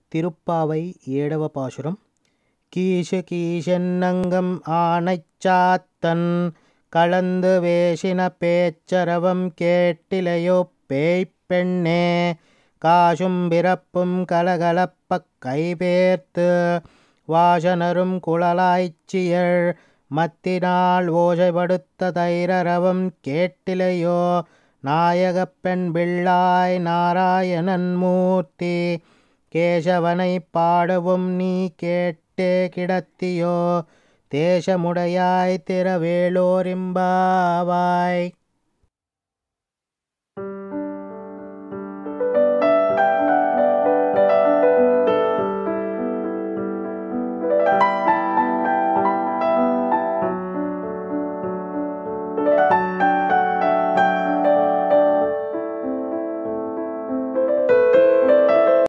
திருப்பாவை ஏழவ பாசுரம் கீசு கீசென்னங்கம் ஆனைச்சாத்தன் கலந்து வேசின பேச்சரவம் கேட்டிலையோ பேய்ப்பெண்ணே காசும் பிறப்பும் கலகலப்பக் கைபேர்த்து வாசனரும் குழலாய்ச்சியள் மத்தினால் ஓசைப்படுத்த தைரரவம் கேட்டிலையோ நாயகப் பெண் பிள்ளாய் நாராயணன் மூர்த்தி கேசவனை பாடவும் நீ கேட்டே கிடத்தியோ தேசமுடையாய் திரவேலோரிம்பாவாய்